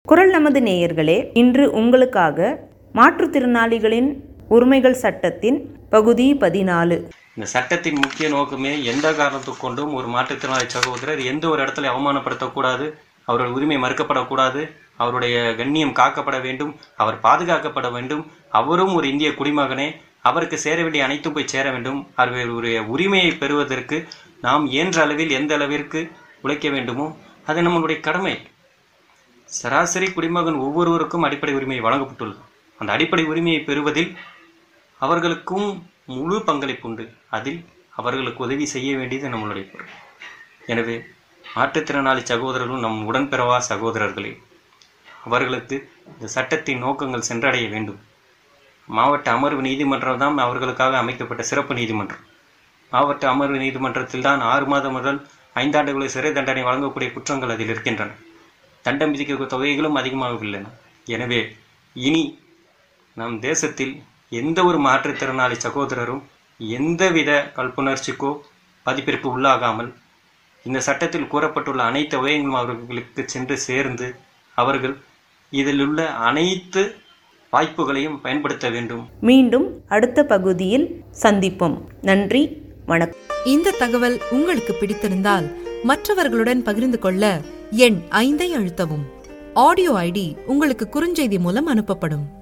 குரல் நமது நேயர்களே இன்று உங்களுக்காக மாற்றுத்திறனாளிகளின் உரிமைகள் சட்டத்தின் பகுதி பதினாலு இந்த சட்டத்தின் முக்கிய நோக்கமே எந்த காரணத்துக் கொண்டும் ஒரு மாற்றுத்திறனாளி சகோதரர் எந்த ஒரு இடத்துல அவமானப்படுத்தக்கூடாது அவருடைய உரிமை மறுக்கப்படக்கூடாது அவருடைய கண்ணியம் காக்கப்பட வேண்டும் அவர் பாதுகாக்கப்பட வேண்டும் அவரும் ஒரு இந்திய குடிமகனே அவருக்கு சேர வேண்டிய அனைத்தும் போய் சேர வேண்டும் அவருடைய உரிமையை பெறுவதற்கு நாம் இயன்ற அளவில் எந்த அளவிற்கு உழைக்க வேண்டுமோ அது நம்மளுடைய கடமை சராசரி குடிமகன் ஒவ்வொருவருக்கும் அடிப்படை உரிமை வழங்கப்பட்டுள்ளது அந்த அடிப்படை உரிமையை பெறுவதில் அவர்களுக்கும் முழு பங்களிப்பு உண்டு அதில் அவர்களுக்கு உதவி செய்ய வேண்டியது நம்மளுடைய பொறுப்பு எனவே மாற்றுத்திறனாளி சகோதரர்களும் நம் உடன்பிறவா சகோதரர்களே அவர்களுக்கு இந்த சட்டத்தின் நோக்கங்கள் சென்றடைய வேண்டும் மாவட்ட அமர்வு நீதிமன்றம் தான் அவர்களுக்காக அமைக்கப்பட்ட சிறப்பு நீதிமன்றம் மாவட்ட அமர்வு நீதிமன்றத்தில் தான் ஆறு மாதம் முதல் ஐந்தாண்டுகளை சிறை தண்டனை வழங்கக்கூடிய குற்றங்கள் அதில் இருக்கின்றன தண்டம் விதிக்க தொகைகளும் அதிகமாகவில்லை எனவே இனி நம் தேசத்தில் எந்த ஒரு மாற்றுத்திறனாளி சகோதரரும் எந்தவித கல்புணர்ச்சிக்கோ பாதிப்பிற்கு உள்ளாகாமல் இந்த சட்டத்தில் கூறப்பட்டுள்ள அனைத்து அவயங்களும் அவர்களுக்கு சென்று சேர்ந்து அவர்கள் இதில் உள்ள அனைத்து வாய்ப்புகளையும் பயன்படுத்த வேண்டும் மீண்டும் அடுத்த பகுதியில் சந்திப்போம் நன்றி வணக்கம் இந்த தகவல் உங்களுக்கு பிடித்திருந்தால் மற்றவர்களுடன் பகிர்ந்து கொள்ள எண் ஐந்தை அழுத்தவும் ஆடியோ ஐடி உங்களுக்கு குறுஞ்செய்தி மூலம் அனுப்பப்படும்